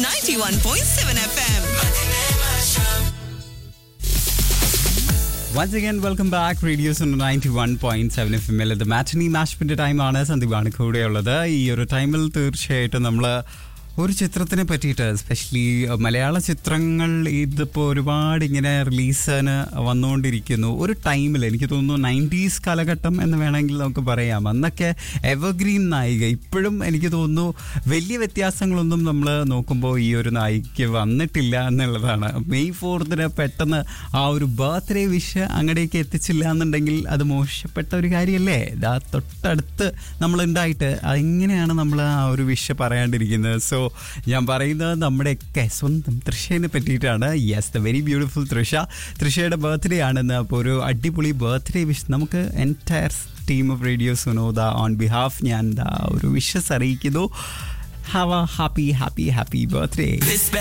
91.7 FM. Once again welcome back radio's ninety one point seven F M എൽ ഇത് matinee മാഷ്പിന്റെ ടൈമാണ് സന്ദീപാണ് കൂടെയുള്ളത് ഈ ഒരു ടൈമിൽ തീർച്ചയായിട്ടും നമ്മൾ ഒരു ചിത്രത്തിനെ പറ്റിയിട്ട് എസ്പെഷ്യലി മലയാള ചിത്രങ്ങൾ ഇതിപ്പോൾ ഒരുപാട് ഇങ്ങനെ റിലീസിന് വന്നുകൊണ്ടിരിക്കുന്നു ഒരു ടൈമിൽ എനിക്ക് തോന്നുന്നു നയൻറ്റീസ് കാലഘട്ടം എന്ന് വേണമെങ്കിൽ നമുക്ക് പറയാം അന്നൊക്കെ എവർഗ്രീൻ നായിക ഇപ്പോഴും എനിക്ക് തോന്നുന്നു വലിയ വ്യത്യാസങ്ങളൊന്നും നമ്മൾ നോക്കുമ്പോൾ ഈ ഒരു നായിക വന്നിട്ടില്ല എന്നുള്ളതാണ് മെയ് ഫോർത്തിന് പെട്ടെന്ന് ആ ഒരു ബർത്ത്ഡേ വിഷ് അങ്ങടേക്ക് എത്തിച്ചില്ല എന്നുണ്ടെങ്കിൽ അത് മോശപ്പെട്ട ഒരു കാര്യമല്ലേ ഇതാ തൊട്ടടുത്ത് നമ്മൾ ഉണ്ടായിട്ട് എങ്ങനെയാണ് നമ്മൾ ആ ഒരു വിഷ് പറയാണ്ടിരിക്കുന്നത് സോ ഞാൻ പറയുന്നത് നമ്മുടെയൊക്കെ സ്വന്തം തൃശ്ശേനെ പറ്റിയിട്ടാണ് yes the very beautiful Trisha തൃഷയുടെ ബർത്ത്ഡേ ആണെന്ന് അപ്പോൾ ഒരു അടിപൊളി ബർത്ത്ഡേ വിഷ് നമുക്ക് എൻറ്റയർ ടീം ഓഫ് റേഡിയോ സുനോദ ഓൺ ബിഹാഫ് ഞാൻ ദാ ഒരു വിഷസ് അറിയിക്കുന്നു have a happy happy happy birthday